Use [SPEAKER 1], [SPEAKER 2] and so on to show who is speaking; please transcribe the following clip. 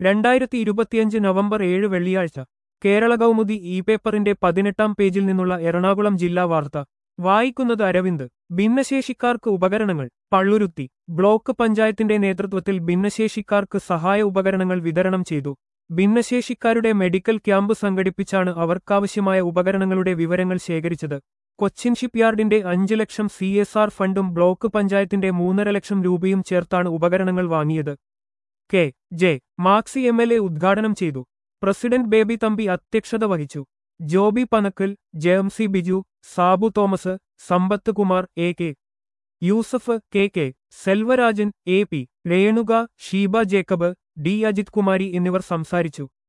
[SPEAKER 1] രണ്ടായിരത്തി ഇരുപത്തിയഞ്ച് നവംബർ ഏഴ് വെള്ളിയാഴ്ച കേരള കൗമുദി ഇ പേപ്പറിന്റെ പതിനെട്ടാം പേജിൽ നിന്നുള്ള എറണാകുളം ജില്ലാ വാർത്ത വായിക്കുന്നത് അരവിന്ദ് ഭിന്നശേഷിക്കാർക്ക് ഉപകരണങ്ങൾ പള്ളുരുത്തി ബ്ലോക്ക് പഞ്ചായത്തിന്റെ നേതൃത്വത്തിൽ ഭിന്നശേഷിക്കാർക്ക് സഹായ ഉപകരണങ്ങൾ വിതരണം ചെയ്തു ഭിന്നശേഷിക്കാരുടെ മെഡിക്കൽ ക്യാമ്പ് സംഘടിപ്പിച്ചാണ് അവർക്കാവശ്യമായ ഉപകരണങ്ങളുടെ വിവരങ്ങൾ ശേഖരിച്ചത് കൊച്ചിൻ ഷിപ്പ്യാർഡിന്റെ അഞ്ച് ലക്ഷം സി എസ് ആർ ഫണ്ടും ബ്ലോക്ക് പഞ്ചായത്തിന്റെ മൂന്നര ലക്ഷം രൂപയും ചേർത്താണ് ഉപകരണങ്ങൾ വാങ്ങിയത് K J Maxi M L A ഉദ്ഘാടനം ചെയ്തു പ്രസിഡന്റ് ബേബി തമ്പി അധ്യക്ഷത വഹിച്ചു Joby Panakkal JMC Biju Sabu Thomas Sampath Kumar A K Yusuf K K Selvarajan A P Renuka Sheeba Jacob D Ajith Kumari എന്നിവർ സംസാരിച്ചു